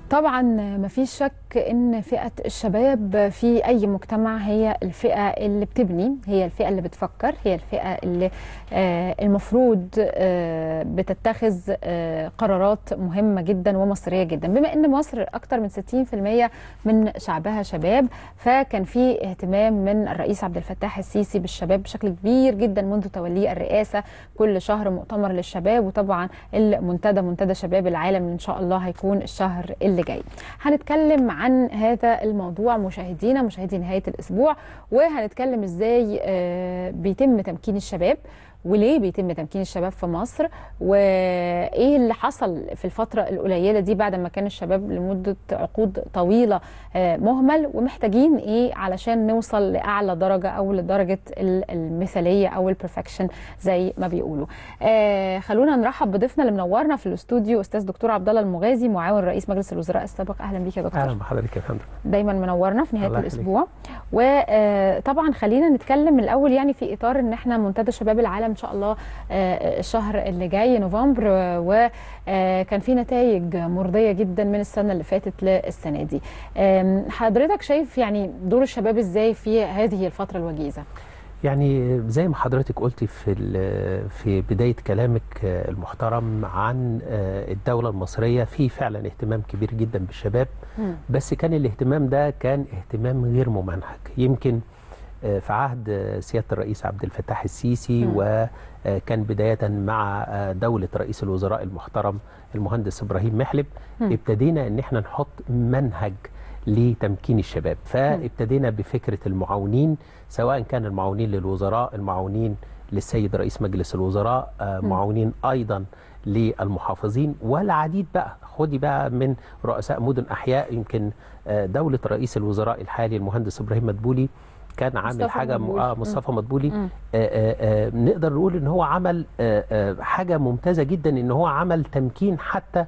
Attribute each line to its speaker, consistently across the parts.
Speaker 1: طبعا مفيش شك ان فئه الشباب في اي مجتمع هي الفئه اللي بتبني هي الفئه اللي بتفكر هي الفئه اللي آه، المفروض آه، بتتخذ آه، قرارات مهمه جدا ومصيريه جدا بما ان مصر اكثر من 60% من شعبها شباب فكان في اهتمام من الرئيس عبد الفتاح السيسي بالشباب بشكل كبير جدا منذ توليه الرئاسه كل شهر مؤتمر للشباب وطبعا المنتدى منتدى شباب العالم ان شاء الله هيكون الشهر اللي جاي هنتكلم عن هذا الموضوع مشاهدينا مشاهدي نهايه الاسبوع وهنتكلم ازاي آه، بيتم تمكين الشباب وليه بيتم تمكين الشباب في مصر وايه اللي حصل في الفتره القليله دي بعد ما كان الشباب لمده عقود طويله آه، مهمل ومحتاجين ايه علشان نوصل لاعلى درجه او لدرجه ال- المثاليه او البرفكشن زي ما بيقولوا آه، خلونا نرحب بضيفنا اللي منورنا في الاستوديو استاذ دكتور عبد الله المغازي معاون رئيس مجلس الوزراء السابق اهلا بيك يا دكتور
Speaker 2: اهلا بحضرتك يا فندم
Speaker 1: دايما منورنا في نهايه
Speaker 2: الله يخليك.
Speaker 1: الاسبوع وطبعا خلينا نتكلم من الاول يعني في اطار ان احنا منتدى شباب العالم ان شاء الله آه، الشهر اللي جاي نوفمبر وكان في نتائج مرضيه جدا من السنه اللي فاتت للسنه دي آم، حضرتك شايف يعني دور الشباب ازاي في هذه الفتره الوجيزه
Speaker 2: يعني زي ما حضرتك قلتي في ال- في بدايه كلامك آه، المحترم عن آه، الدوله المصريه في فعلا اهتمام كبير جدا بالشباب
Speaker 1: مم.
Speaker 2: بس كان الاهتمام ده كان اهتمام غير ممنهج يمكن آه، في عهد آه، سياده الرئيس عبد الفتاح السيسي
Speaker 1: مم.
Speaker 2: وكان بدايه مع آه، دوله رئيس الوزراء المحترم المهندس ابراهيم محلب
Speaker 1: مم.
Speaker 2: ابتدينا ان احنا نحط منهج لتمكين الشباب فابتدينا بفكره المعاونين سواء كان المعاونين للوزراء المعاونين للسيد رئيس مجلس الوزراء آه،
Speaker 1: مم.
Speaker 2: معاونين ايضا للمحافظين والعديد بقى خدي بقى من رؤساء مدن احياء يمكن آه، دوله رئيس الوزراء الحالي المهندس ابراهيم مدبولي كان عامل
Speaker 1: مصطفى
Speaker 2: حاجه م-
Speaker 1: مدبولي.
Speaker 2: آه مصطفى مدبولي
Speaker 1: مم.
Speaker 2: آه، آه، آه، نقدر نقول ان هو عمل آه، آه، حاجه ممتازه جدا ان هو عمل تمكين حتى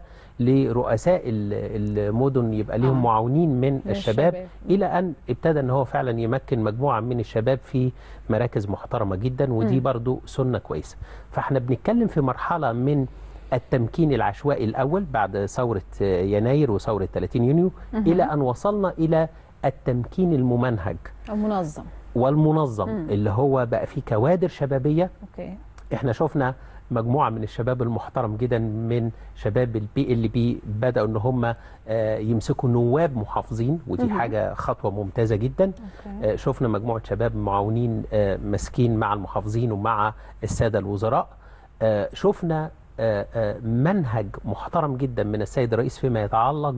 Speaker 2: لرؤساء ال- المدن يبقى لهم
Speaker 1: آه.
Speaker 2: معاونين من
Speaker 1: من
Speaker 2: الشباب
Speaker 1: الشباب.
Speaker 2: الى ان ابتدى ان هو فعلا يمكن مجموعه من الشباب في مراكز محترمه جدا ودي
Speaker 1: مم.
Speaker 2: برضو سنه كويسه فاحنا بنتكلم في مرحله من التمكين العشوائي الاول بعد ثوره آه، يناير وثوره 30 يونيو
Speaker 1: مهم.
Speaker 2: الى ان وصلنا الى التمكين الممنهج
Speaker 1: منظم
Speaker 2: والمنظم
Speaker 1: مم.
Speaker 2: اللي هو بقى فيه كوادر شبابيه
Speaker 1: اوكي
Speaker 2: احنا شفنا مجموعه من الشباب المحترم جدا من شباب البي ال بي بداوا ان هم آه، يمسكوا نواب محافظين ودي
Speaker 1: مهم.
Speaker 2: حاجه خطوه ممتازه جدا
Speaker 1: اوكي
Speaker 2: آه، شفنا مجموعه شباب معاونين آه، ماسكين مع المحافظين ومع الساده الوزراء آه، شفنا آه، آه، منهج محترم جدا من السيد الرئيس فيما يتعلق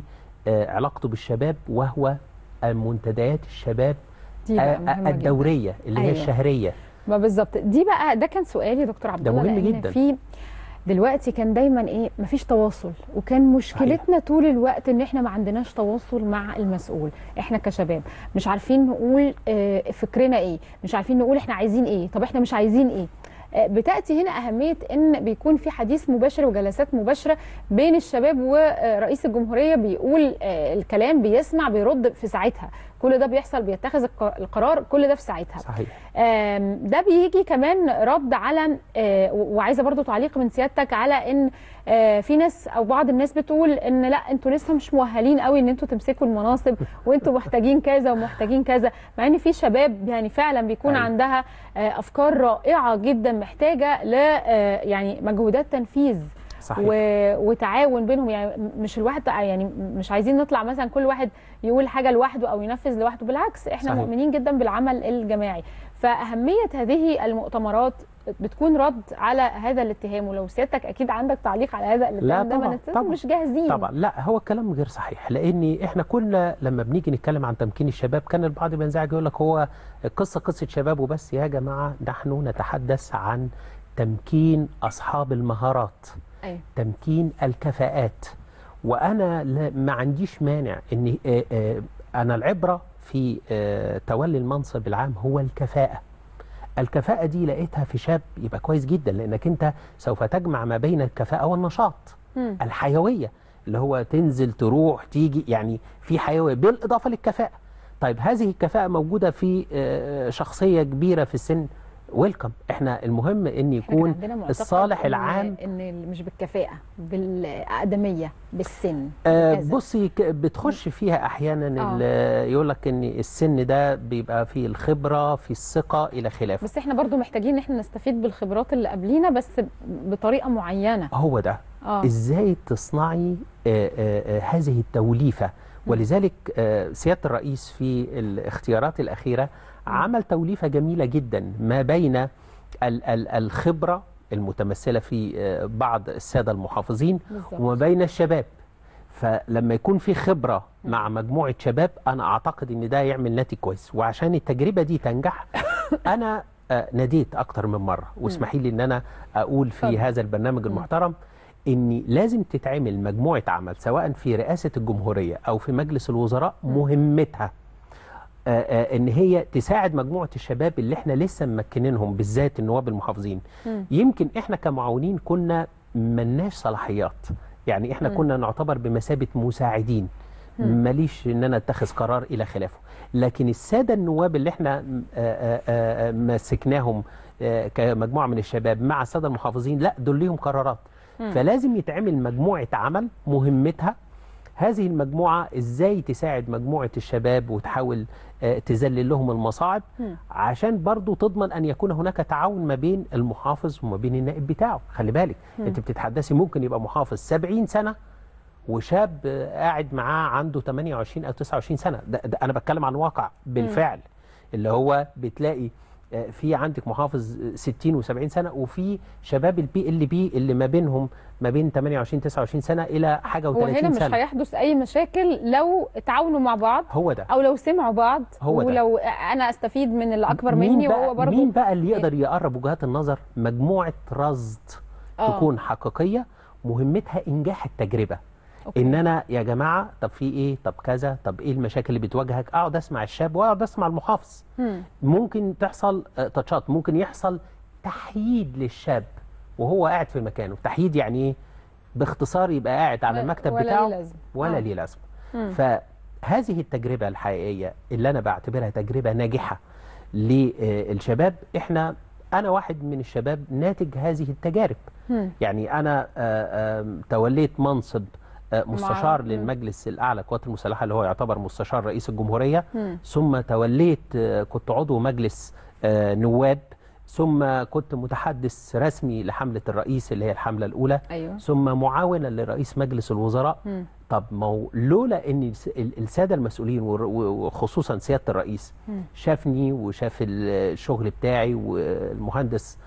Speaker 2: بعلاقته بالشباب وهو منتديات الشباب
Speaker 1: دي بقى
Speaker 2: آه،
Speaker 1: مهمة جداً.
Speaker 2: الدوريه اللي هي
Speaker 1: أيوة.
Speaker 2: الشهريه
Speaker 1: ما بالظبط دي بقى ده كان سؤالي يا دكتور عبد
Speaker 2: ده
Speaker 1: الله
Speaker 2: مهم
Speaker 1: لأن
Speaker 2: جداً.
Speaker 1: في دلوقتي كان دايما ايه مفيش تواصل وكان مشكلتنا طول الوقت ان احنا ما عندناش تواصل مع المسؤول احنا كشباب مش عارفين نقول آه، فكرنا ايه مش عارفين نقول احنا عايزين ايه طب احنا مش عايزين ايه آه، بتاتي هنا اهميه ان بيكون في حديث مباشر وجلسات مباشره بين الشباب ورئيس الجمهوريه بيقول آه، الكلام بيسمع بيرد في ساعتها كل ده بيحصل بيتخذ الق- القرار كل ده في ساعتها
Speaker 2: صحيح
Speaker 1: آم، ده بيجي كمان رد على آه، و- وعايزه برضو تعليق من سيادتك على ان آه، في ناس او بعض الناس بتقول ان لا انتوا لسه مش مؤهلين قوي ان انتوا تمسكوا المناصب وانتوا محتاجين كذا ومحتاجين كذا مع ان في شباب يعني فعلا بيكون
Speaker 2: أيوة.
Speaker 1: عندها آه، افكار رائعه جدا محتاجه ل آه، يعني مجهودات تنفيذ
Speaker 2: صحيح
Speaker 1: و... وتعاون بينهم يعني مش الواحد يعني مش عايزين نطلع مثلا كل واحد يقول حاجه لوحده او ينفذ لوحده بالعكس احنا
Speaker 2: صحيح.
Speaker 1: مؤمنين جدا بالعمل الجماعي فاهميه هذه المؤتمرات بتكون رد على هذا الاتهام ولو سيادتك اكيد عندك تعليق على هذا الاتهام
Speaker 2: لا
Speaker 1: ده
Speaker 2: طبعاً،
Speaker 1: ما نستاذن
Speaker 2: طبعاً.
Speaker 1: مش جاهزين
Speaker 2: طبعا لا هو الكلام غير صحيح لان احنا كنا لما بنيجي نتكلم عن تمكين الشباب كان البعض بينزعج يقول لك هو القصه قصه شباب وبس يا جماعه نحن نتحدث عن تمكين اصحاب المهارات
Speaker 1: ايوه
Speaker 2: تمكين الكفاءات وانا لا- ما عنديش مانع ان آه، آه، انا العبره في آه، تولي المنصب العام هو الكفاءه الكفاءه دي لقيتها في شاب يبقى كويس جدا لانك انت سوف تجمع ما بين الكفاءه والنشاط
Speaker 1: مم.
Speaker 2: الحيويه اللي هو تنزل تروح تيجي يعني في حيويه بالاضافه للكفاءه طيب هذه الكفاءه موجوده في آه، شخصيه كبيره في السن ويلكم احنا المهم ان
Speaker 1: إحنا كان
Speaker 2: يكون
Speaker 1: عندنا معتقد
Speaker 2: الصالح
Speaker 1: إن-
Speaker 2: العام
Speaker 1: ان ال- مش بالكفاءه بالاقدميه بالسن
Speaker 2: آه
Speaker 1: بكذا.
Speaker 2: بصي ك- بتخش فيها احيانا ال- يقول لك ان السن ده بيبقى فيه الخبره في الثقه الى خلافه
Speaker 1: بس احنا برضو محتاجين ان احنا نستفيد بالخبرات اللي قبلينا بس بطريقه معينه
Speaker 2: هو ده
Speaker 1: اه
Speaker 2: ازاي تصنعي آه آه آه هذه التوليفه ولذلك آه سياده الرئيس في الاختيارات الاخيره عمل توليفه جميله جدا ما بين ال ال الخبره المتمثله في آه بعض الساده المحافظين
Speaker 1: بالظبط.
Speaker 2: وما بين الشباب فلما يكون في خبره مع مجموعه شباب انا اعتقد ان ده يعمل ناتج كويس وعشان التجربه دي تنجح انا آه، ناديت اكتر من مره واسمحي لي ان انا اقول في
Speaker 1: اتفضل.
Speaker 2: هذا البرنامج المحترم ان لازم تتعمل مجموعه عمل سواء في رئاسه الجمهوريه او في مجلس الوزراء مهمتها آه، آه، ان هي تساعد مجموعه الشباب اللي احنا لسه ممكنينهم بالذات النواب المحافظين يمكن احنا كمعاونين كنا ملناش صلاحيات يعني احنا كنا نعتبر بمثابه مساعدين ماليش ان انا اتخذ قرار الى خلافه لكن الساده النواب اللي احنا آه، آه، آه، مسكناهم آه، كمجموعه من الشباب مع الساده المحافظين لا دول ليهم قرارات فلازم يتعمل مجموعه عمل مهمتها هذه المجموعة ازاي تساعد مجموعة الشباب وتحاول آه، تذلل لهم المصاعب عشان برضو تضمن ان يكون هناك تعاون ما بين المحافظ وما بين النائب بتاعه خلي بالك انت بتتحدثي ممكن يبقى محافظ 70 سنة وشاب آه، قاعد معاه عنده 28 او 29 سنة ده, ده انا بتكلم عن واقع بالفعل اللي هو بتلاقي آه، في عندك محافظ آه، 60 و70 سنه وفي شباب البي ال بي اللي ما بينهم ما بين 28 29 سنه الى حاجه
Speaker 1: هو هنا
Speaker 2: و30
Speaker 1: مش
Speaker 2: سنه
Speaker 1: هيحدث اي مشاكل لو تعاونوا مع بعض
Speaker 2: هو ده
Speaker 1: او لو سمعوا بعض
Speaker 2: هو ده.
Speaker 1: ولو انا استفيد من اللي اكبر
Speaker 2: مين
Speaker 1: مني
Speaker 2: بقى
Speaker 1: وهو برضه
Speaker 2: مين بقى اللي يقدر يقرب وجهات النظر مجموعه رصد
Speaker 1: آه.
Speaker 2: تكون حقيقيه مهمتها انجاح التجربه
Speaker 1: أوكي.
Speaker 2: ان انا يا جماعه طب في ايه طب كذا طب ايه المشاكل اللي بتواجهك اقعد اسمع الشاب واقعد اسمع المحافظ
Speaker 1: مم.
Speaker 2: ممكن تحصل آه، تاتشات ممكن يحصل تحييد للشاب وهو قاعد في مكانه تحييد يعني ايه باختصار يبقى قاعد على
Speaker 1: ولا-
Speaker 2: المكتب
Speaker 1: ولا
Speaker 2: بتاعه
Speaker 1: ليه لازمة.
Speaker 2: ولا
Speaker 1: آه.
Speaker 2: ليه لازمه فهذه التجربه الحقيقيه اللي انا بعتبرها تجربه ناجحه للشباب احنا انا واحد من الشباب ناتج هذه التجارب
Speaker 1: مم.
Speaker 2: يعني انا آه، آم، توليت منصب آه، مستشار
Speaker 1: مم.
Speaker 2: للمجلس الاعلى للقوات المسلحه اللي هو يعتبر مستشار رئيس الجمهوريه
Speaker 1: مم.
Speaker 2: ثم توليت آه، كنت عضو مجلس آه، نواب ثم كنت متحدث رسمي لحمله الرئيس اللي هي الحمله الاولى
Speaker 1: ايوه
Speaker 2: ثم معاونا لرئيس مجلس الوزراء
Speaker 1: مم.
Speaker 2: طب ما هو لولا ان الس- ال- الساده المسؤولين ور- و- وخصوصا سياده الرئيس
Speaker 1: مم.
Speaker 2: شافني وشاف ال- الشغل بتاعي والمهندس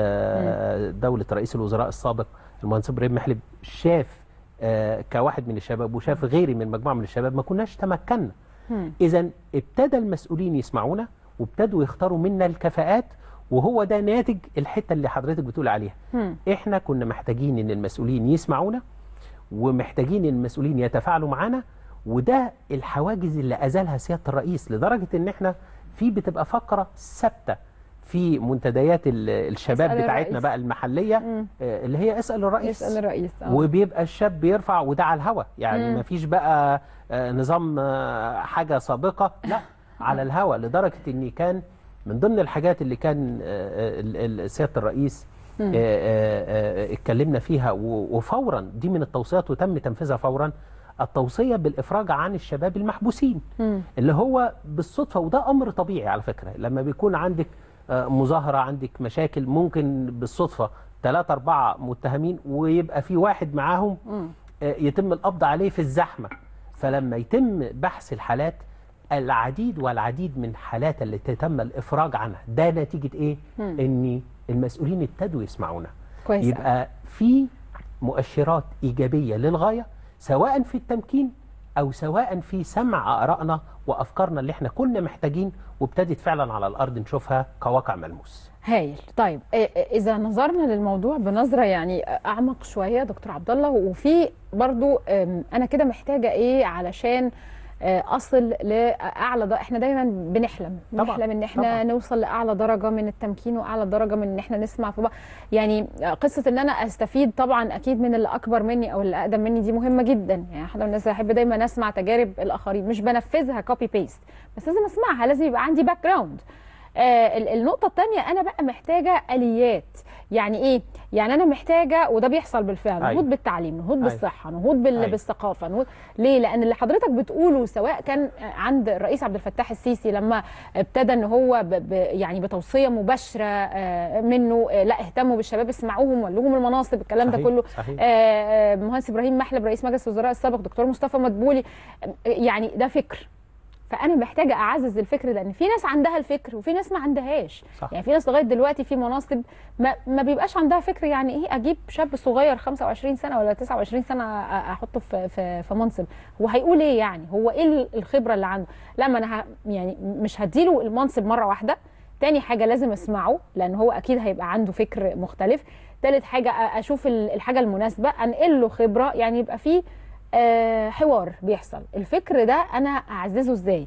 Speaker 2: آه، دوله رئيس الوزراء السابق المهندس ابراهيم محلب شاف آه، كواحد من الشباب وشاف غيري من مجموعه من الشباب ما كناش تمكنا
Speaker 1: مم.
Speaker 2: اذا ابتدى المسؤولين يسمعونا وابتدوا يختاروا منا الكفاءات وهو ده ناتج الحته اللي حضرتك بتقول عليها
Speaker 1: مم.
Speaker 2: احنا كنا محتاجين ان المسؤولين يسمعونا ومحتاجين ان المسؤولين يتفاعلوا معانا وده الحواجز اللي ازالها سياده الرئيس لدرجه ان احنا في بتبقى فقره ثابته في منتديات ال- الشباب
Speaker 1: اسأل
Speaker 2: بتاعتنا
Speaker 1: الرئيس.
Speaker 2: بقى المحليه
Speaker 1: مم.
Speaker 2: آه، اللي هي اسال الرئيس
Speaker 1: يسال الرئيس آه.
Speaker 2: وبيبقى الشاب بيرفع وده على الهوا يعني
Speaker 1: مم.
Speaker 2: ما فيش بقى آه، نظام آه، حاجة سابقة لا على الهوا لدرجة ان كان من ضمن الحاجات اللي كان آه، ال- ال- سيادة الرئيس آه، آه، آه، اتكلمنا فيها و- وفورا دي من التوصيات وتم تنفيذها فورا التوصية بالإفراج عن الشباب المحبوسين
Speaker 1: مم.
Speaker 2: اللي هو بالصدفة وده أمر طبيعي على فكرة لما بيكون عندك آه، مظاهرة عندك مشاكل ممكن بالصدفة ثلاثة أربعة متهمين ويبقى في واحد معاهم
Speaker 1: مم.
Speaker 2: آه، يتم القبض عليه في الزحمة فلما يتم بحث الحالات العديد والعديد من حالات اللي تم الإفراج عنها ده نتيجة إيه؟
Speaker 1: مم.
Speaker 2: إن المسؤولين ابتدوا يسمعونا
Speaker 1: كويس أوي.
Speaker 2: يبقى في مؤشرات إيجابية للغاية سواء في التمكين أو سواء في سمع آرائنا وأفكارنا اللي احنا كنا محتاجين وابتدت فعلا على الأرض نشوفها كواقع ملموس
Speaker 1: هايل طيب إيه- إيه- اذا نظرنا للموضوع بنظره يعني اعمق شويه دكتور عبد الله وفي برضو أم، انا كده محتاجه ايه علشان آه، اصل لاعلى درجه احنا دايما بنحلم
Speaker 2: طبعاً،
Speaker 1: بنحلم ان احنا
Speaker 2: طبعاً.
Speaker 1: نوصل لاعلى درجه من التمكين واعلى درجه من ان احنا نسمع في بعض يعني آه، قصه ان انا استفيد طبعا اكيد من اللي اكبر مني او اللي اقدم مني دي مهمه جدا يعني حد من الناس احب دايما اسمع تجارب الاخرين مش بنفذها كوبي بيست بس لازم اسمعها لازم يبقى عندي باك جراوند آه ال- النقطه الثانيه انا بقى محتاجه اليات يعني ايه يعني انا محتاجه وده بيحصل بالفعل
Speaker 2: أيوة.
Speaker 1: نهوض بالتعليم نهوض
Speaker 2: أيوة.
Speaker 1: بالصحه نهوض بال...
Speaker 2: أيوة.
Speaker 1: بالثقافه نهوض ليه لان اللي حضرتك بتقوله سواء كان عند الرئيس عبد الفتاح السيسي لما ابتدى ان هو ب... ب... يعني بتوصيه مباشره آه، منه آه، لا اهتموا بالشباب اسمعوهم ولوهم المناصب الكلام ده
Speaker 2: صحيح،
Speaker 1: كله
Speaker 2: صحيح.
Speaker 1: آه، آه، مهندس ابراهيم محلب رئيس مجلس الوزراء السابق دكتور مصطفى مدبولي آه، يعني ده فكر فانا محتاجه اعزز الفكر ده ان في ناس عندها الفكر وفي ناس ما عندهاش
Speaker 2: صح.
Speaker 1: يعني في ناس لغايه دلوقتي في مناصب ما, ما بيبقاش عندها فكر يعني ايه اجيب شاب صغير 25 سنه ولا 29 سنه أ- احطه في في, في منصب هو هيقول ايه يعني هو ايه الخبره اللي عنده لا ما انا ه- يعني مش هديله المنصب مره واحده تاني حاجه لازم اسمعه لان هو اكيد هيبقى عنده فكر مختلف تالت حاجه أ- اشوف ال- الحاجه المناسبه انقل له خبره يعني يبقى فيه آه، حوار بيحصل الفكر ده انا اعززه ازاي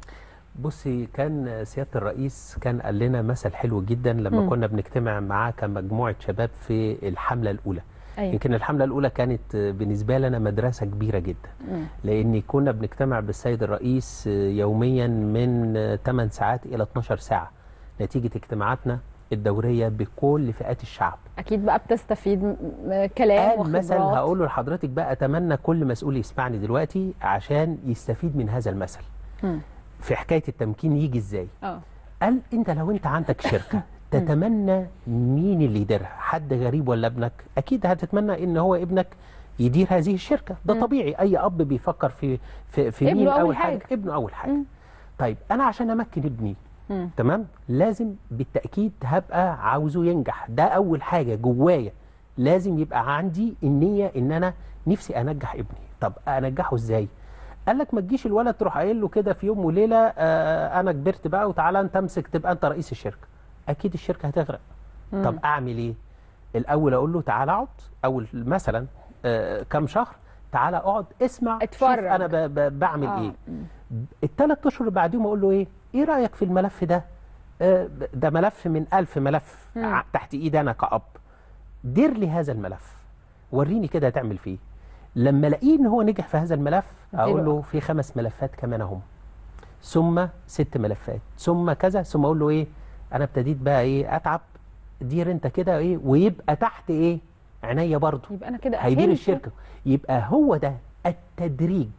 Speaker 2: بصي كان سياده الرئيس كان قال لنا مثل حلو جدا لما
Speaker 1: مم.
Speaker 2: كنا بنجتمع معاه كمجموعه شباب في الحمله الاولى
Speaker 1: ايوه
Speaker 2: يمكن الحمله الاولى كانت بالنسبه لنا مدرسه كبيره جدا
Speaker 1: مم.
Speaker 2: لاني كنا بنجتمع بالسيد الرئيس يوميا من 8 ساعات الى 12 ساعه نتيجه اجتماعاتنا الدوريه بكل فئات الشعب
Speaker 1: اكيد بقى بتستفيد م- م- كلام
Speaker 2: قال
Speaker 1: وخبرات
Speaker 2: مثل هقوله لحضرتك بقى اتمنى كل مسؤول يسمعني دلوقتي عشان يستفيد من هذا المثل
Speaker 1: مم.
Speaker 2: في حكايه التمكين يجي ازاي
Speaker 1: اه
Speaker 2: قال انت لو انت عندك شركه تتمنى مين اللي يديرها حد غريب ولا ابنك اكيد هتتمنى ان هو ابنك يدير هذه الشركه ده
Speaker 1: مم.
Speaker 2: طبيعي اي اب بيفكر في في, في
Speaker 1: ابنه
Speaker 2: مين
Speaker 1: أول
Speaker 2: اول حاجه,
Speaker 1: حاجة.
Speaker 2: حاجة. ابنه اول حاجه
Speaker 1: مم.
Speaker 2: طيب انا عشان امكن ابني
Speaker 1: مم.
Speaker 2: تمام لازم بالتاكيد هبقى عاوزه ينجح ده اول حاجه جوايا لازم يبقى عندي النيه ان انا نفسي انجح ابني طب انجحه ازاي قال لك ما تجيش الولد تروح قايل له كده في يوم وليله آه انا كبرت بقى وتعالى انت امسك تبقى انت رئيس الشركه اكيد الشركه هتغرق
Speaker 1: مم.
Speaker 2: طب اعمل ايه الاول اقول له تعالى اقعد اول مثلا آه كام شهر تعالى اقعد اسمع
Speaker 1: اتفرج.
Speaker 2: شوف انا ب ب بعمل
Speaker 1: آه.
Speaker 2: ايه الثلاث اشهر اللي بعديهم اقول له ايه ايه رايك في الملف ده آه، ده ملف من ألف ملف
Speaker 1: مم.
Speaker 2: ع- تحت ايدي انا كأب دير لي هذا الملف وريني كده هتعمل فيه لما الاقيه ان هو نجح في هذا الملف اقول له في خمس ملفات كمان اهم ثم ست ملفات ثم كذا ثم اقول له ايه انا ابتديت بقى ايه اتعب دير انت كده ايه ويبقى تحت ايه عينيا برضه
Speaker 1: يبقى انا كده
Speaker 2: هيدير
Speaker 1: أهلته.
Speaker 2: الشركه يبقى هو ده التدريج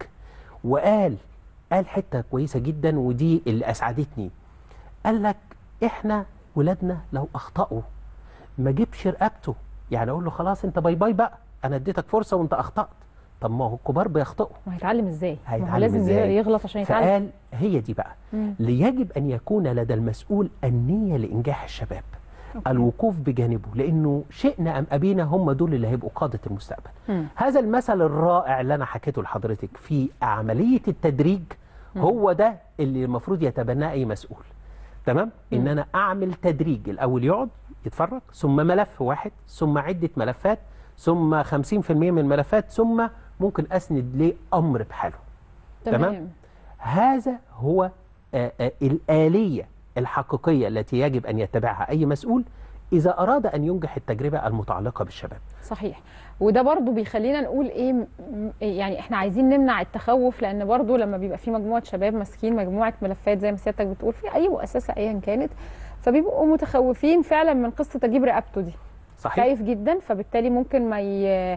Speaker 2: وقال قال حته كويسه جدا ودي اللي اسعدتني قال لك احنا ولادنا لو اخطاوا ما جيبش رقبته يعني اقول له خلاص انت باي باي بقى انا اديتك فرصه وانت اخطات طب ما هو الكبار بيخطئوا
Speaker 1: وهيتعلم ازاي ما هو
Speaker 2: هيتعلم
Speaker 1: لازم
Speaker 2: إزاي؟
Speaker 1: يغلط عشان يتعلم
Speaker 2: فقال هي دي بقى
Speaker 1: مم.
Speaker 2: ليجب ان يكون لدى المسؤول النيه لانجاح الشباب الوقوف بجانبه لانه شئنا ام ابينا هم دول اللي هيبقوا قاده المستقبل
Speaker 1: مم.
Speaker 2: هذا المثل الرائع اللي انا حكيته لحضرتك في عمليه التدريج هو ده اللي المفروض يتبناه اي مسؤول تمام ان انا اعمل تدريج الاول يقعد يتفرج ثم ملف واحد ثم عده ملفات ثم 50% من الملفات ثم ممكن اسند ليه امر بحاله تمام؟
Speaker 1: تمام
Speaker 2: هذا هو آه، آه، الآلية الحقيقية التي يجب أن يتبعها أي مسؤول إذا أراد أن ينجح التجربة المتعلقة بالشباب
Speaker 1: صحيح وده برضو بيخلينا نقول ايه م- م- يعني احنا عايزين نمنع التخوف لان برضو لما بيبقى في مجموعه شباب ماسكين مجموعه ملفات زي ما سيادتك بتقول في اي مؤسسه ايا كانت فبيبقوا متخوفين فعلا من قصه اجيب رقبته دي
Speaker 2: صحيح؟
Speaker 1: خايف جدا فبالتالي ممكن ما ي...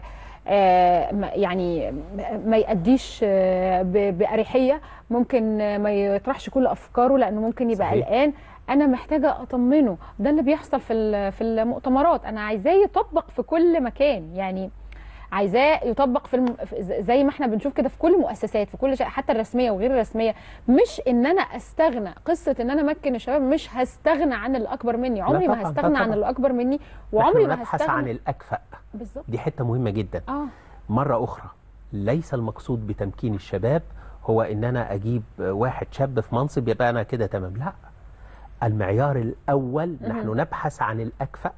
Speaker 1: آه، ما- يعني ما يأديش آه، ب- بأريحية ممكن آه، ما يطرحش كل أفكاره لأنه ممكن يبقى
Speaker 2: صحيح.
Speaker 1: قلقان أنا محتاجة أطمنه ده اللي بيحصل في ال- في المؤتمرات أنا عايزاه يطبق في كل مكان يعني عايزاه يطبق في الم... في- ز- زي ما احنا بنشوف كده في كل المؤسسات في كل شيء حتى الرسميه وغير الرسميه مش ان انا استغنى قصه ان انا امكن الشباب مش هستغنى عن اللي اكبر مني عمري
Speaker 2: طبعاً،
Speaker 1: ما
Speaker 2: لا
Speaker 1: هستغنى عن
Speaker 2: طبعاً.
Speaker 1: اللي اكبر مني وعمري
Speaker 2: نحن
Speaker 1: ما
Speaker 2: نبحث
Speaker 1: هستغنى
Speaker 2: عن الأكفأ
Speaker 1: بالظبط
Speaker 2: دي حتة مهمة جدا
Speaker 1: اه
Speaker 2: مرة أخرى ليس المقصود بتمكين الشباب هو إن أنا أجيب واحد شاب في منصب يبقى أنا كده تمام لا المعيار الأول نحن نبحث عن الأكفأ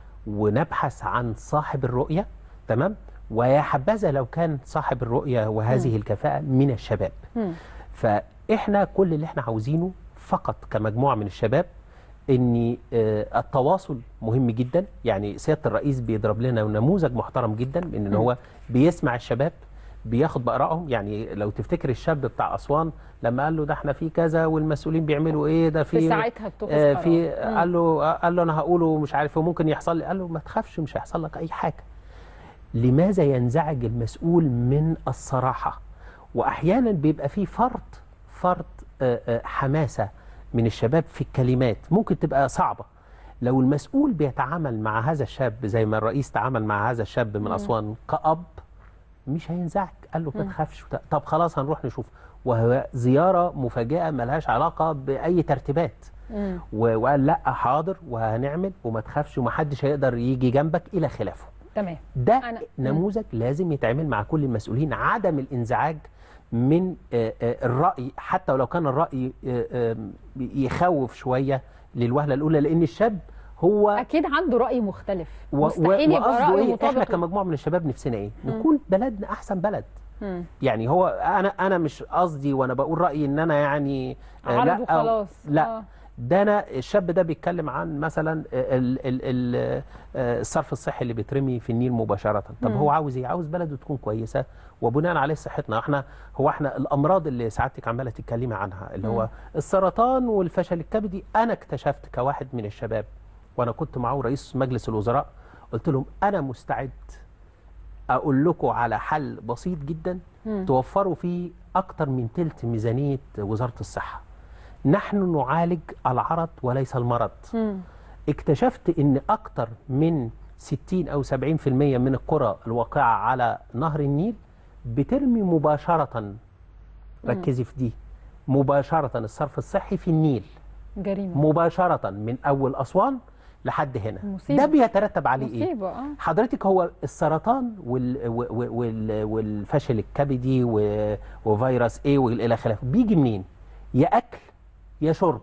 Speaker 2: ونبحث عن صاحب الرؤية تمام ويا حبذا لو كان صاحب الرؤية وهذه الكفاءة من الشباب
Speaker 1: مم.
Speaker 2: فإحنا كل اللي إحنا عاوزينه فقط كمجموعة من الشباب ان آه، التواصل مهم جدا يعني سياده الرئيس بيضرب لنا نموذج محترم جدا ان هو بيسمع الشباب بياخد بارائهم يعني لو تفتكر الشاب بتاع اسوان لما قال له ده احنا في كذا والمسؤولين بيعملوا ايه ده في
Speaker 1: في ساعتها بتاخذ
Speaker 2: آه
Speaker 1: قرار.
Speaker 2: في
Speaker 1: مم.
Speaker 2: قال له قال له انا هقوله مش عارف وممكن يحصل لي قال له ما تخافش مش هيحصل لك اي حاجه لماذا ينزعج المسؤول من الصراحه واحيانا بيبقى في فرط فرط آه، آه، حماسه من الشباب في الكلمات ممكن تبقى صعبه لو المسؤول بيتعامل مع هذا الشاب زي ما الرئيس تعامل مع هذا الشاب من اسوان كأب مش هينزعج قال له ما تخافش وت- طب خلاص هنروح نشوف وهو زياره مفاجاه ملهاش علاقه باي ترتيبات
Speaker 1: مم.
Speaker 2: و- وقال لا حاضر وهنعمل وما تخافش ومحدش هيقدر يجي جنبك الى خلافه
Speaker 1: تمام
Speaker 2: ده
Speaker 1: أنا-
Speaker 2: نموذج لازم يتعمل مع كل المسؤولين عدم الانزعاج من آه، آه، الرأي حتى ولو كان الرأي آه، آه، يخوف شوية للوهلة الأولى لأن الشاب هو
Speaker 1: اكيد عنده راي مختلف
Speaker 2: و- و-
Speaker 1: مستحيل يبقى
Speaker 2: وقصده
Speaker 1: رايه
Speaker 2: إيه؟ احنا
Speaker 1: مطابق
Speaker 2: كمجموعة من الشباب نفسنا ايه نكون بلدنا أحسن بلد
Speaker 1: مم.
Speaker 2: يعني هو انا انا مش قصدي وانا بقول رايي ان انا يعني آه،
Speaker 1: عرض
Speaker 2: لا أو-
Speaker 1: وخلاص.
Speaker 2: لا
Speaker 1: آه.
Speaker 2: ده انا الشاب ده بيتكلم عن مثلا ال ال ال آه، الصرف الصحي اللي بيترمي في النيل مباشره طب
Speaker 1: مم.
Speaker 2: هو عاوز ايه عاوز بلده تكون كويسه وبناء عليه صحتنا احنا هو احنا الامراض اللي سعادتك عماله تتكلمي عنها اللي هو السرطان والفشل الكبدي انا اكتشفت كواحد من الشباب وانا كنت معه رئيس مجلس الوزراء قلت لهم انا مستعد اقول لكم على حل بسيط جدا
Speaker 1: مم.
Speaker 2: توفروا فيه اكتر من تلت ميزانيه وزاره الصحه نحن نعالج العرض وليس المرض
Speaker 1: مم.
Speaker 2: اكتشفت ان اكتر من 60 او 70% من القرى الواقعه على نهر النيل بترمي مباشره ركزي في دي مباشره الصرف الصحي في النيل
Speaker 1: جريمه
Speaker 2: مباشره من اول اسوان لحد هنا
Speaker 1: مصيبة.
Speaker 2: ده بيترتب عليه ايه
Speaker 1: مصيبه اه
Speaker 2: حضرتك هو السرطان وال و- و- وال والفشل الكبدي و- وفيروس ايه والى اخره بيجي منين يا اكل يا شرب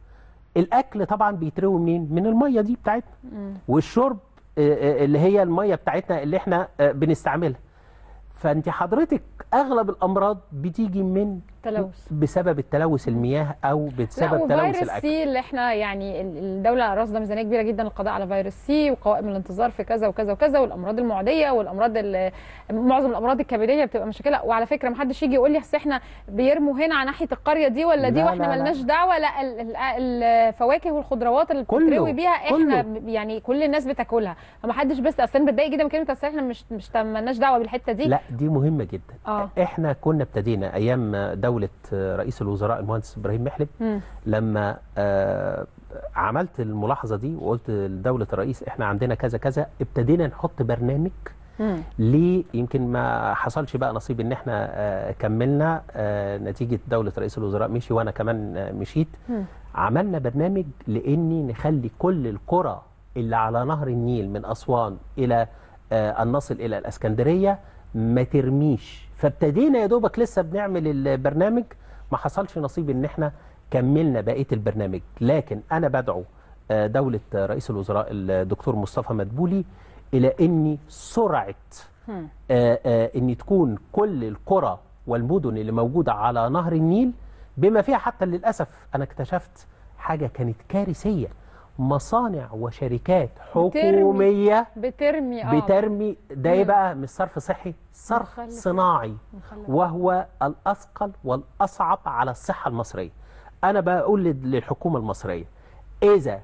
Speaker 2: الاكل طبعا بيتروي منين من الميه دي بتاعتنا والشرب آه، آه، اللي هي الميه بتاعتنا اللي احنا آه، بنستعملها فانت حضرتك اغلب الامراض بتيجي من
Speaker 1: تلوث
Speaker 2: بسبب التلوث المياه او
Speaker 1: لا
Speaker 2: بسبب تلوث
Speaker 1: وفيروس
Speaker 2: الاكل
Speaker 1: سي اللي احنا يعني ال- الدوله راصده ميزانيه كبيره جدا للقضاء على فيروس سي وقوائم الانتظار في كذا وكذا وكذا والامراض المعديه والامراض ال- معظم الامراض الكبديه بتبقى مشاكلها وعلى فكره ما حدش يجي يقول لي اصل احنا بيرموا هنا على ناحيه القريه دي ولا دي
Speaker 2: لا،
Speaker 1: واحنا
Speaker 2: لا، لا.
Speaker 1: ملناش دعوه لا ال- ال- الفواكه والخضروات اللي
Speaker 2: كله،
Speaker 1: بتتروي بيها احنا
Speaker 2: كله.
Speaker 1: يعني كل الناس بتاكلها فما حدش بس اصل انا بتضايق جدا من كلمه اصل احنا مش مش ملناش دعوه بالحته دي
Speaker 2: لا دي مهمة جدا
Speaker 1: آه.
Speaker 2: احنا كنا ابتدينا ايام دولة رئيس الوزراء المهندس ابراهيم محلب
Speaker 1: مم.
Speaker 2: لما آه، عملت الملاحظة دي وقلت لدولة الرئيس احنا عندنا كذا كذا ابتدينا نحط برنامج
Speaker 1: مم.
Speaker 2: ليه يمكن ما حصلش بقى نصيب ان احنا آه، كملنا آه، نتيجة دولة رئيس الوزراء مشي وانا كمان آه، مشيت
Speaker 1: مم.
Speaker 2: عملنا برنامج لاني نخلي كل القرى اللي على نهر النيل من اسوان الى آه، ان نصل الى الاسكندريه ما ترميش فابتدينا يا دوبك لسه بنعمل البرنامج ما حصلش نصيب ان احنا كملنا بقيه البرنامج لكن انا بدعو آه، دوله رئيس الوزراء الدكتور مصطفى مدبولي الى اني سرعه
Speaker 1: مم.
Speaker 2: آه، آه، ان تكون كل القرى والمدن اللي موجوده على نهر النيل بما فيها حتى للاسف انا اكتشفت حاجه كانت كارثيه مصانع وشركات حكوميه
Speaker 1: بترمي اه
Speaker 2: بترمي ده ايه
Speaker 1: مم.
Speaker 2: بقى مش صرف صحي صرف
Speaker 1: مخلف.
Speaker 2: صناعي
Speaker 1: مخلف.
Speaker 2: وهو الاثقل والاصعب على الصحه المصريه انا بقول لل- للحكومه المصريه اذا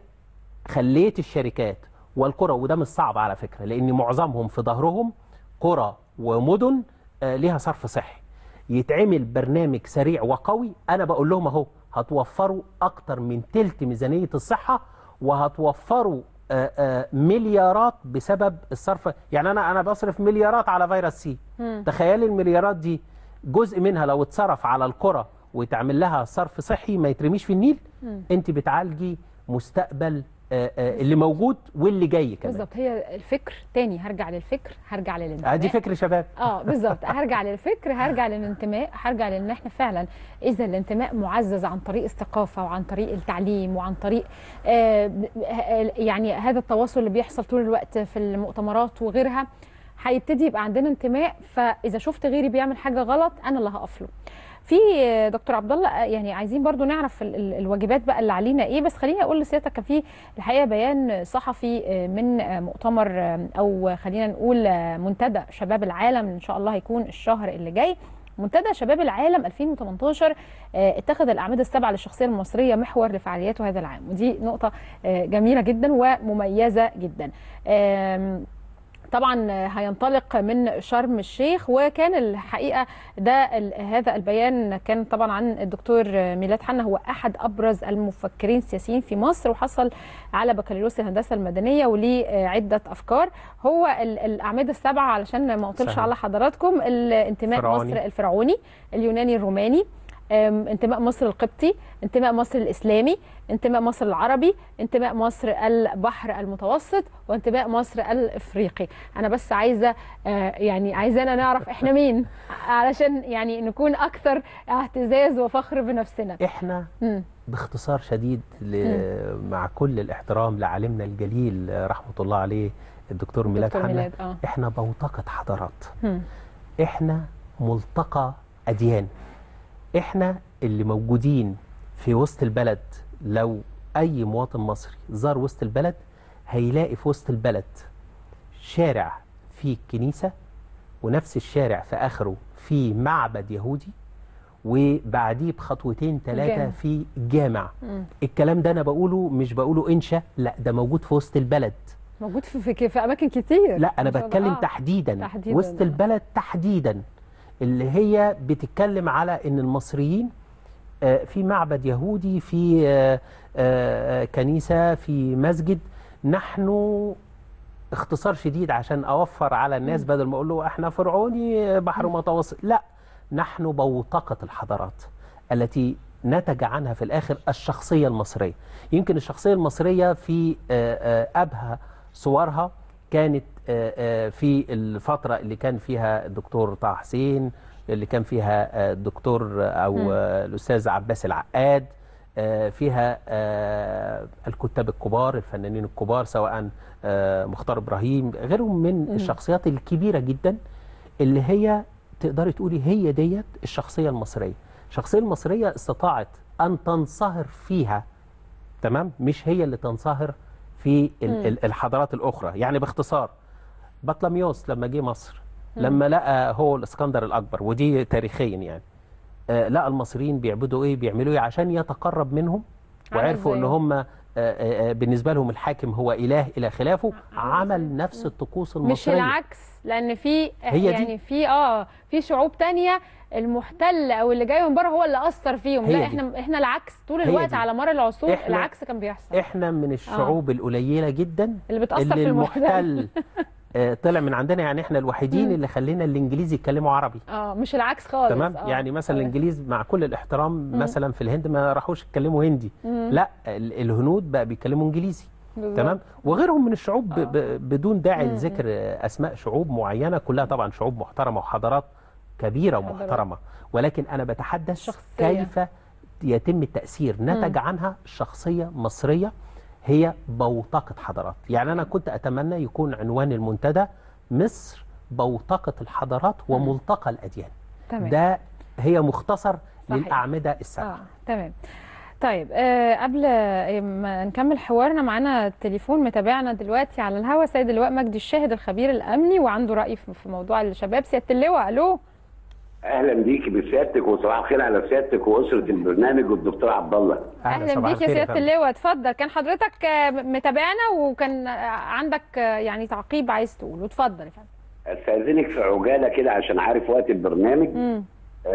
Speaker 2: خليت الشركات والقرى وده مش صعب على فكره لان معظمهم في ظهرهم قرى ومدن آه، ليها صرف صحي يتعمل برنامج سريع وقوي انا بقول لهم اهو هتوفروا اكتر من تلت ميزانيه الصحه وهتوفروا آه، آه، مليارات بسبب الصرف يعني انا انا بصرف مليارات على فيروس سي
Speaker 1: مم.
Speaker 2: تخيلي المليارات دي جزء منها لو اتصرف على القرى ويتعمل لها صرف صحي ما يترميش في النيل
Speaker 1: مم.
Speaker 2: انت بتعالجي مستقبل آه، آه، اللي موجود واللي جاي كمان
Speaker 1: بالظبط هي الفكر تاني هرجع للفكر هرجع للانتماء
Speaker 2: ادي فكر شباب
Speaker 1: اه بالظبط هرجع للفكر هرجع للانتماء هرجع لان احنا فعلا اذا الانتماء معزز عن طريق الثقافه وعن طريق التعليم وعن طريق آه آه، يعني هذا التواصل اللي بيحصل طول الوقت في المؤتمرات وغيرها هيبتدي يبقى عندنا انتماء فاذا شفت غيري بيعمل حاجه غلط انا اللي هقف له في دكتور عبد الله يعني عايزين برضو نعرف ال- ال- الواجبات بقى اللي علينا ايه بس خليني اقول لسيادتك كان في الحقيقه بيان صحفي من مؤتمر او خلينا نقول منتدى شباب العالم ان شاء الله هيكون الشهر اللي جاي منتدى شباب العالم 2018 آه، اتخذ الاعمده السبعه للشخصيه المصريه محور لفعالياته هذا العام ودي نقطه آه، جميله جدا ومميزه جدا آم، طبعا هينطلق من شرم الشيخ وكان الحقيقه ده ال- هذا البيان كان طبعا عن الدكتور ميلاد حنا هو احد ابرز المفكرين السياسيين في مصر وحصل على بكالوريوس الهندسه المدنيه وليه عده افكار هو ال- الاعمده السبعه علشان ما اطولش
Speaker 2: سهل.
Speaker 1: على حضراتكم الانتماء
Speaker 2: فرعوني.
Speaker 1: مصر الفرعوني اليوناني الروماني أم، انتماء مصر القبطي انتماء مصر الإسلامي انتماء مصر العربي انتماء مصر البحر المتوسط وانتماء مصر الإفريقي أنا بس عايزة آه، يعني عايزانا نعرف إحنا مين علشان يعني نكون أكثر اعتزاز وفخر بنفسنا
Speaker 2: احنا
Speaker 1: مم.
Speaker 2: باختصار شديد ل... مع كل الاحترام لعالمنا الجليل آه، رحمه الله عليه الدكتور ميلاد
Speaker 1: دكتور
Speaker 2: حنا
Speaker 1: ميلاد اه
Speaker 2: احنا بوتقة حضارات
Speaker 1: مم.
Speaker 2: احنا ملتقى اديان احنا اللي موجودين في وسط البلد لو اي مواطن مصري زار وسط البلد هيلاقي في وسط البلد شارع فيه كنيسة ونفس الشارع في اخره فيه معبد يهودي وبعديه بخطوتين ثلاثة
Speaker 1: جامع.
Speaker 2: في جامع
Speaker 1: مم.
Speaker 2: الكلام ده انا بقوله مش بقوله انشا لا ده موجود في وسط البلد
Speaker 1: موجود في, في, في أماكن كتير
Speaker 2: لا انا
Speaker 1: ما شاء الله.
Speaker 2: بتكلم
Speaker 1: آه.
Speaker 2: تحديدا,
Speaker 1: تحديداً،
Speaker 2: وسط
Speaker 1: آه.
Speaker 2: البلد تحديدا اللي هي بتتكلم على ان المصريين آه، في معبد يهودي في آه، آه، كنيسة في مسجد نحن اختصار شديد عشان اوفر على الناس بدل ما اقول له احنا فرعوني بحر متوسط لا نحن بوتقة الحضارات التي نتج عنها في الاخر الشخصية المصرية يمكن الشخصية المصرية في آه، آه، ابهى صورها كانت آه، آه، في الفترة اللي كان فيها الدكتور طه حسين اللي كان فيها آه، الدكتور او
Speaker 1: مم.
Speaker 2: آه، الاستاذ عباس العقاد آه، فيها آه، الكتاب الكبار الفنانين الكبار سواء آه، مختار ابراهيم غيرهم من
Speaker 1: مم.
Speaker 2: الشخصيات الكبيره جدا اللي هي تقدري تقولي هي ديت الشخصيه المصريه الشخصيه المصريه استطاعت ان تنصهر فيها تمام مش هي اللي تنصهر في ال-
Speaker 1: مم.
Speaker 2: ال- الحضارات الاخرى يعني باختصار بطلميوس لما جه مصر لما لقى هو الاسكندر الاكبر ودي تاريخيا يعني آه، لقى المصريين بيعبدوا ايه بيعملوا ايه عشان يتقرب منهم
Speaker 1: عمل
Speaker 2: وعرفوا ان
Speaker 1: زيهم.
Speaker 2: هم آه، آه، آه، بالنسبه لهم الحاكم هو اله الى خلافه
Speaker 1: عمل
Speaker 2: عمل
Speaker 1: زيهم.
Speaker 2: نفس الطقوس
Speaker 1: مش
Speaker 2: المصريه
Speaker 1: العكس لان في
Speaker 2: هي دي.
Speaker 1: يعني في اه في شعوب تانية المحتل او اللي جاي من بره هو اللي اثر فيهم
Speaker 2: هي
Speaker 1: لا
Speaker 2: دي.
Speaker 1: احنا احنا العكس طول
Speaker 2: هي
Speaker 1: الوقت
Speaker 2: دي.
Speaker 1: على مر العصور
Speaker 2: إحنا-
Speaker 1: العكس كان بيحصل
Speaker 2: احنا من الشعوب القليله جدا
Speaker 1: اللي بتاثر
Speaker 2: اللي
Speaker 1: في المحتل
Speaker 2: المحتل آه، طلع من عندنا يعني احنا الوحيدين
Speaker 1: مم.
Speaker 2: اللي خلينا الانجليز يتكلموا عربي
Speaker 1: اه مش العكس خالص
Speaker 2: تمام
Speaker 1: آه.
Speaker 2: يعني مثلا
Speaker 1: آه.
Speaker 2: الانجليز مع كل الاحترام مثلا في الهند ما راحوش يتكلموا هندي
Speaker 1: مم.
Speaker 2: لا ال- الهنود بقى بيتكلموا انجليزي
Speaker 1: بالظبط.
Speaker 2: تمام وغيرهم من الشعوب ب-
Speaker 1: آه.
Speaker 2: ب- بدون داعي
Speaker 1: مم.
Speaker 2: لذكر اسماء شعوب معينه كلها طبعا شعوب محترمه وحضارات كبيره
Speaker 1: حضارات.
Speaker 2: ومحترمه ولكن انا بتحدث
Speaker 1: شخصية.
Speaker 2: كيف يتم التاثير نتج عنها شخصيه مصريه هي بوتقه حضارات يعني انا كنت اتمنى يكون عنوان المنتدى مصر بوتقه الحضارات وملتقى الاديان
Speaker 1: تمام
Speaker 2: ده هي مختصر
Speaker 1: صحيح.
Speaker 2: للاعمده السبعه
Speaker 1: اه تمام طيب آه قبل آه، ما نكمل حوارنا معانا التليفون متابعنا دلوقتي على الهوا سيد اللواء مجدي الشاهد الخبير الامني وعنده راي في في موضوع الشباب سياده اللواء الو
Speaker 3: اهلا بيكي بسيادتك وصباح الخير على سيادتك واسره البرنامج والدكتور عبد الله
Speaker 1: اهلا
Speaker 2: صباح
Speaker 1: بيك يا
Speaker 2: الخير
Speaker 1: سياده
Speaker 2: فندم.
Speaker 1: اللواء اتفضل كان حضرتك آه، متابعنا وكان آه، عندك آه، يعني تعقيب عايز تقوله اتفضل يا فندم
Speaker 3: استاذنك في عجاله كده عشان عارف وقت البرنامج
Speaker 1: مم.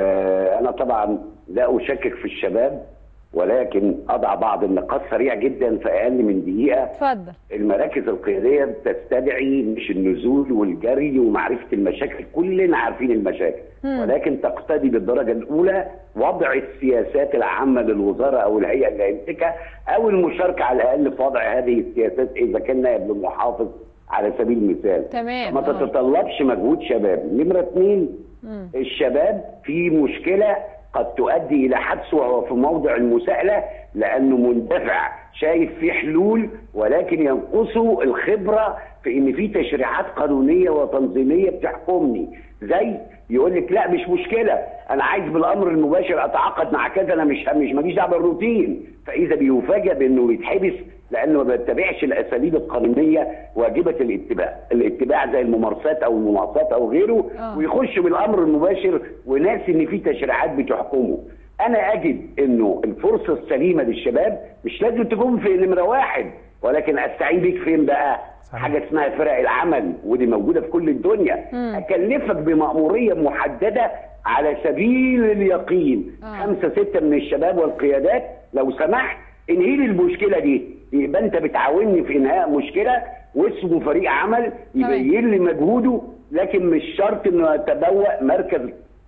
Speaker 3: آه انا طبعا لا اشكك في الشباب ولكن اضع بعض النقاط سريع جدا في اقل من دقيقه
Speaker 1: اتفضل
Speaker 3: المراكز القياديه بتستدعي مش النزول والجري ومعرفه المشاكل كلنا عارفين المشاكل
Speaker 1: مم.
Speaker 3: ولكن تقتضي بالدرجه الاولى وضع السياسات العامه للوزاره او الهيئه اللي هيمسكها او المشاركه على الاقل في وضع هذه السياسات اذا كان نائب المحافظ على سبيل المثال
Speaker 1: تمام،
Speaker 3: ما
Speaker 1: آه.
Speaker 3: تتطلبش مجهود شباب نمره اثنين
Speaker 1: مم.
Speaker 3: الشباب في مشكله قد تؤدي الى حبسه وهو في موضع المساءله لانه مندفع شايف في حلول ولكن ينقصه الخبره في ان في تشريعات قانونيه وتنظيميه بتحكمني زي يقول لك لا مش مشكله انا عايز بالامر المباشر اتعاقد مع كذا انا مش مش ماليش دعوه بالروتين فاذا بيفاجئ بانه يتحبس لانه ما بيتبعش الاساليب القانونيه واجبه الاتباع الاتباع زي الممارسات او المناصات او غيره
Speaker 1: آه.
Speaker 3: ويخش بالامر المباشر وناسي ان في تشريعات بتحكمه انا اجد انه الفرصه السليمه للشباب مش لازم تكون في نمره واحد ولكن استعين بيك فين بقى
Speaker 2: صحيح.
Speaker 3: حاجه اسمها فرق العمل ودي موجوده في كل الدنيا اكلفك بمأموريه محدده على سبيل اليقين
Speaker 1: آه.
Speaker 3: خمسه سته من الشباب والقيادات لو سمحت انهي لي المشكله دي يبقى انت بتعاوني في انهاء مشكله واسمه فريق عمل يبين لي مجهوده لكن مش شرط انه يتبوأ مركز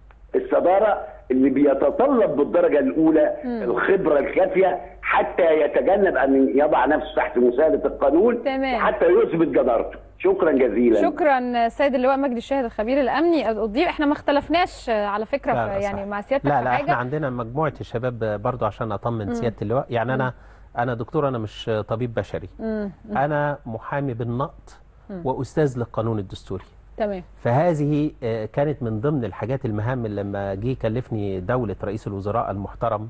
Speaker 3: الصداره اللي بيتطلب بالدرجه الاولى الخبره الكافيه حتى يتجنب ان يضع نفسه تحت مساءله القانون
Speaker 1: تمام.
Speaker 3: حتى يثبت جدارته شكرا جزيلا
Speaker 1: شكرا سيد اللواء مجدي الشاهد الخبير الامني الضيف احنا ما اختلفناش على فكره
Speaker 2: لا، لا،
Speaker 1: في- يعني
Speaker 2: صح.
Speaker 1: مع سيادتك
Speaker 2: لا
Speaker 1: في
Speaker 2: لا
Speaker 1: حاجه
Speaker 2: احنا عندنا مجموعه الشباب برضو عشان اطمن سياده اللواء يعني انا انا دكتور انا مش طبيب بشري انا محامي بالنقط واستاذ للقانون الدستوري
Speaker 1: تمام
Speaker 2: فهذه آه، كانت من ضمن الحاجات المهام اللي لما جه كلفني دولة رئيس الوزراء المحترم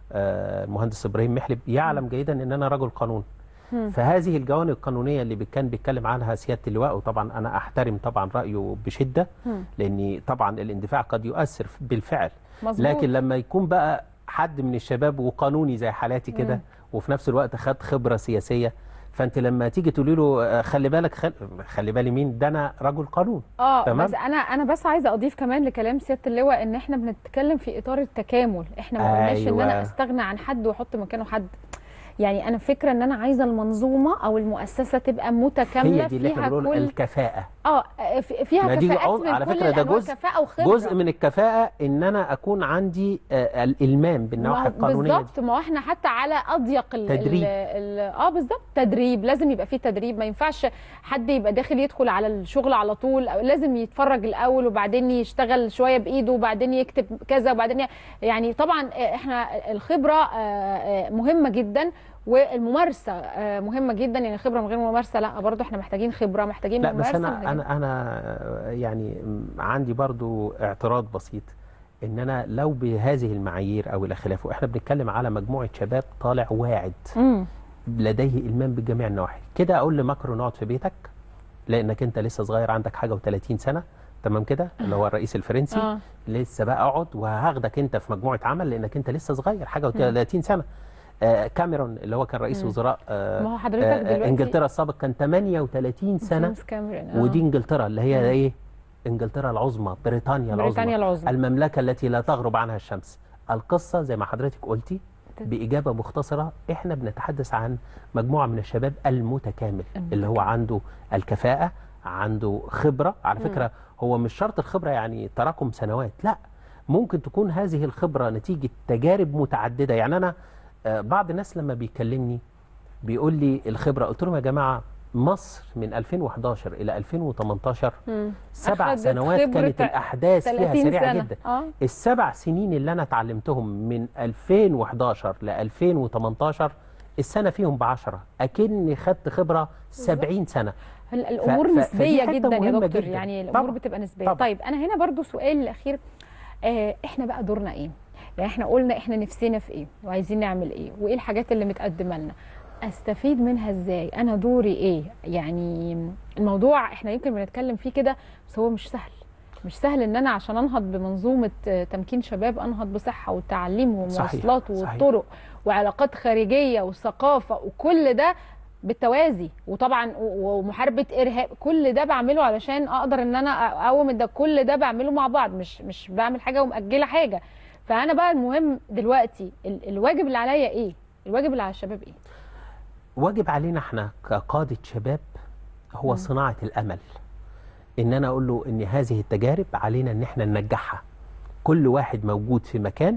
Speaker 2: آه، المهندس إبراهيم محلب يعلم جيدا أن أنا رجل قانون فهذه الجوانب القانونية اللي بي- كان بيتكلم عنها سيادة اللواء وطبعا أنا أحترم طبعا رأيه بشدة لأن طبعا الاندفاع قد يؤثر بالفعل
Speaker 1: مظبوط.
Speaker 2: لكن لما يكون بقى حد من الشباب وقانوني زي حالاتي كده وفي نفس الوقت خد خبرة سياسية فانت لما تيجي تقولي له آه، خلي بالك خل... خلي بالي مين ده انا رجل قانون
Speaker 1: اه
Speaker 2: تمام؟
Speaker 1: بس انا انا بس عايزه اضيف كمان لكلام سياده اللواء ان احنا بنتكلم في اطار التكامل احنا ما قلناش ان
Speaker 2: أيوة.
Speaker 1: انا استغنى عن حد واحط مكانه حد يعني انا فكره ان انا عايزه المنظومه او المؤسسه تبقى متكامله
Speaker 2: هي دي اللي احنا
Speaker 1: فيها
Speaker 2: بنقول
Speaker 1: كل
Speaker 2: الكفاءة
Speaker 1: اه في- فيها
Speaker 2: ما دي
Speaker 1: كفاءات
Speaker 2: عن-
Speaker 1: من
Speaker 2: على
Speaker 1: كل
Speaker 2: فكرة ده
Speaker 1: الأنواع،
Speaker 2: جزء
Speaker 1: كفاءه وخبره
Speaker 2: جزء من الكفاءة ان انا اكون عندي آه، الالمام بالنواحي
Speaker 1: ما هو
Speaker 2: القانونية دي.
Speaker 1: بالظبط ما هو احنا حتى على اضيق ال
Speaker 2: تدريب.
Speaker 1: ال ال اه بالظبط تدريب لازم يبقى فيه تدريب ما ينفعش حد يبقى داخل يدخل على الشغل على طول أو لازم يتفرج الاول وبعدين يشتغل شويه بايده وبعدين يكتب كذا وبعدين ي- يعني طبعا احنا الخبره آه، آه، مهمه جدا والممارسه آه، مهمه جدا يعني خبره من غير ممارسه لا برضه احنا محتاجين خبره محتاجين
Speaker 2: لا بس
Speaker 1: ممارسه
Speaker 2: انا
Speaker 1: محتاجين-
Speaker 2: انا انا آه، يعني م- عندي برضو اعتراض بسيط ان انا لو بهذه المعايير او الى خلافه احنا بنتكلم على مجموعة شباب طالع واعد
Speaker 1: مم.
Speaker 2: لديه المام بجميع النواحي كده اقول لماكرون اقعد في بيتك لانك انت لسه صغير عندك حاجه و30 سنه تمام كده اللي هو الرئيس الفرنسي
Speaker 1: آه.
Speaker 2: لسه بقى اقعد وهاخدك انت في مجموعه عمل لانك انت لسه صغير حاجه و30 سنه آه كاميرون اللي هو كان رئيس وزراء آه
Speaker 1: ما هو حضرتك
Speaker 2: آه،
Speaker 1: دلوقتي-
Speaker 2: انجلترا السابق كان 38 سنه
Speaker 1: جيمس كاميرون آه.
Speaker 2: ودي انجلترا اللي هي ايه انجلترا العظمى بريطانيا العظمى
Speaker 1: بريطانيا العظمى.
Speaker 2: المملكه التي لا تغرب عنها الشمس القصه زي ما حضرتك قلتي باجابه مختصره احنا بنتحدث عن مجموعه من الشباب المتكامل اللي هو عنده الكفاءه عنده خبره على فكره هو مش شرط الخبره يعني تراكم سنوات لا ممكن تكون هذه الخبره نتيجه تجارب متعدده يعني انا آه، بعض الناس لما بيكلمني بيقول لي الخبره قلت لهم يا جماعه مصر من 2011 الى 2018 سبع
Speaker 1: أخدت
Speaker 2: سنوات
Speaker 1: خبرة
Speaker 2: كانت الاحداث فيها
Speaker 1: 30
Speaker 2: سريعه
Speaker 1: سنة.
Speaker 2: جدا
Speaker 1: آه.
Speaker 2: السبع سنين اللي انا اتعلمتهم من 2011 ل 2018 السنه فيهم بعشرة اكني خدت خبره 70 سنه
Speaker 1: ال- الامور
Speaker 2: ف- فدي
Speaker 1: نسبيه
Speaker 2: حتة
Speaker 1: جدا يا
Speaker 2: مهمة
Speaker 1: دكتور
Speaker 2: جداً.
Speaker 1: يعني الامور
Speaker 2: طبعاً.
Speaker 1: بتبقى نسبيه
Speaker 2: طبعاً.
Speaker 1: طيب انا هنا برضو سؤال الاخير آه احنا بقى دورنا ايه يعني احنا قلنا احنا نفسنا في ايه وعايزين نعمل ايه وايه الحاجات اللي متقدمه لنا استفيد منها ازاي انا دوري ايه يعني الموضوع احنا يمكن بنتكلم فيه كده بس هو مش سهل مش سهل ان انا عشان انهض بمنظومه آه، تمكين شباب انهض بصحه وتعليم ومواصلات
Speaker 2: صحيح.
Speaker 1: وطرق وعلاقات خارجيه وثقافه وكل ده بالتوازي وطبعا و- ومحاربه ارهاب كل ده بعمله علشان اقدر ان انا اقوم ده كل ده بعمله مع بعض مش مش بعمل حاجه ومأجله حاجه فانا بقى المهم دلوقتي ال- الواجب اللي عليا ايه الواجب اللي على الشباب ايه
Speaker 2: واجب علينا احنا كقادة شباب هو صناعة الأمل إن أنا أقول له إن هذه التجارب علينا إن احنا ننجحها كل واحد موجود في مكان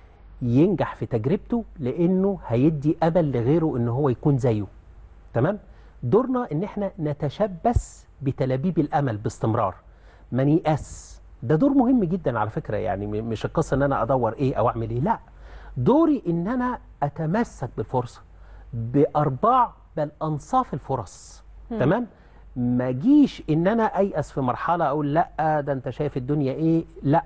Speaker 2: ينجح في تجربته لأنه هيدي أمل لغيره إن هو يكون زيه تمام دورنا إن احنا نتشبث بتلابيب الأمل باستمرار ما نيأس ده دور مهم جدا على فكرة يعني م- مش القصة إن أنا أدور إيه أو أعمل إيه لا دوري إن أنا أتمسك بالفرصة بأرباع بل أنصاف الفرص تمام ما جيش ان انا ايأس في مرحله اقول لا ده انت شايف الدنيا ايه لا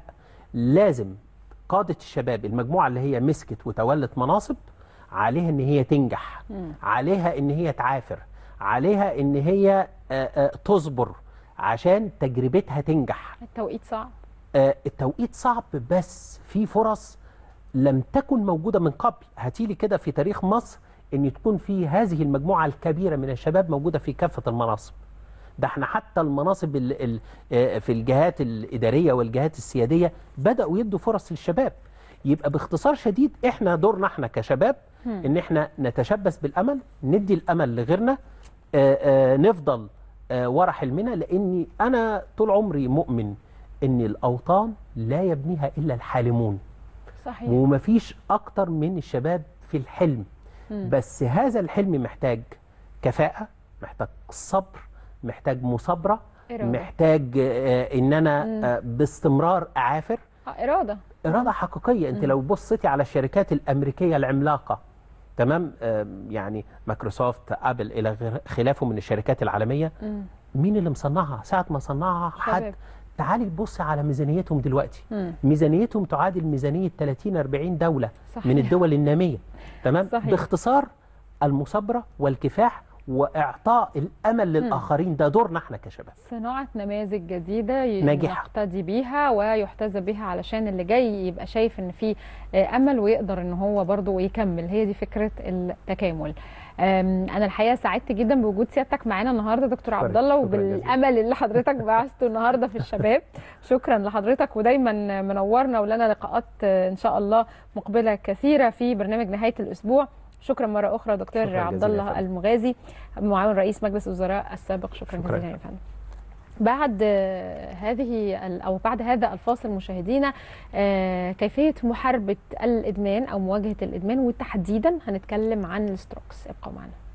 Speaker 2: لازم قاده الشباب المجموعه اللي هي مسكت وتولت مناصب عليها ان هي تنجح عليها ان هي تعافر عليها ان هي آه، آه، تصبر عشان تجربتها تنجح
Speaker 1: التوقيت صعب
Speaker 2: آه، التوقيت صعب بس في فرص لم تكن موجودة من قبل هاتيلي كده في تاريخ مصر ان تكون في هذه المجموعة الكبيرة من الشباب موجودة في كافة المناصب ده احنا حتى المناصب ال ال آه، في الجهات الإدارية والجهات السيادية بدأوا يدوا فرص للشباب يبقى باختصار شديد احنا دورنا احنا كشباب ان احنا نتشبث بالأمل ندي الأمل لغيرنا آه، آه، نفضل آه، ورا حلمنا لاني انا طول عمري مؤمن ان الاوطان لا يبنيها الا الحالمون
Speaker 1: صحيح
Speaker 2: ومفيش اكتر من الشباب في الحلم بس هذا الحلم محتاج كفاءة محتاج صبر محتاج مثابرة
Speaker 1: إرادة.
Speaker 2: محتاج آه، ان انا آه، باستمرار اعافر
Speaker 1: آه، اراده
Speaker 2: إرادة حقيقية أنت لو بصيتي على الشركات الأمريكية العملاقة تمام آم، يعني مايكروسوفت أبل إلى غير- خلافه من الشركات العالمية مين اللي مصنعها ساعة ما صنعها حد
Speaker 1: شباب.
Speaker 2: تعالي تبص على ميزانيتهم دلوقتي
Speaker 1: مم.
Speaker 2: ميزانيتهم تعادل ميزانية 30 40 دولة
Speaker 1: صحيح.
Speaker 2: من الدول النامية تمام
Speaker 1: صحيح.
Speaker 2: باختصار المثابرة والكفاح وإعطاء الأمل للآخرين ده دورنا احنا كشباب
Speaker 1: صناعة نماذج جديدة ي-
Speaker 2: ناجحة.
Speaker 1: يقتدي بيها ويحتذى بها علشان اللي جاي يبقى شايف ان في آه، امل ويقدر ان هو برضه يكمل هي دي فكرة التكامل آم، انا الحقيقه سعدت جدا بوجود سيادتك معانا النهارده دكتور عبد الله
Speaker 2: شكراً جزيلاً.
Speaker 1: وبالامل اللي حضرتك بعثته النهارده في الشباب شكرا لحضرتك ودايما منورنا ولنا لقاءات آه، ان شاء الله مقبله كثيره في برنامج نهايه الاسبوع شكرا مره اخرى دكتور
Speaker 2: شكراً
Speaker 1: عبد
Speaker 2: جزيلاً يا
Speaker 1: الله
Speaker 2: فندم.
Speaker 1: المغازي معاون رئيس مجلس الوزراء السابق شكرا,
Speaker 2: شكراً.
Speaker 1: جزيلا يا فندم بعد آه، هذه ال- او بعد هذا الفاصل مشاهدينا آه، كيفيه محاربه الادمان او مواجهه الادمان وتحديدا هنتكلم عن الستروكس ابقوا معنا